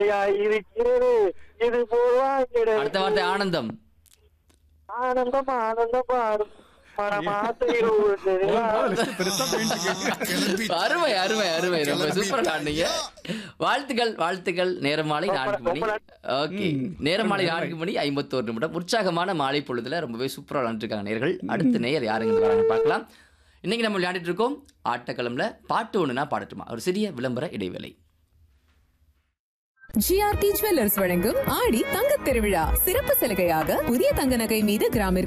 இருக்கிறது இது போவாங்கிட அடுத்த வார்த்தை ஆனந்தம் ஆனந்தம் ஆனந்தம் ஆடும் மனமாத்தையில் உள்ளது. பெருசா பெயிண்ட் அருமை அருமை அருமை ரொம்ப சூப்பரா ஆடுனீங்க வாழ்த்துக்கள் வாழ்த்துக்கள் நேரம் மாலை நான்கு மணி ஓகே நேரம் மாலை நான்கு மணி ஐம்பத்தோரு நிமிடம் உற்சாகமான மாலை பொழுதுல ரொம்பவே சூப்பரா விளாண்டுருக்காங்க நேர்கள் அடுத்த நேயர் யாருங்க வராங்க பார்க்கலாம் இன்னைக்கு நம்ம விளையாண்டுட்டு இருக்கோம் ஆட்டக்களம்ல பாட்டு ஒண்ணுனா பாடட்டுமா ஒரு சிறிய விளம்பர இடைவேளை ஜிஆர்டி ஜுவல்லர்ஸ் வழங்கும் ஆடி தங்கத் திருவிழா சிறப்பு சலுகையாக புதிய தங்க நகை மீது கிராமிற்கு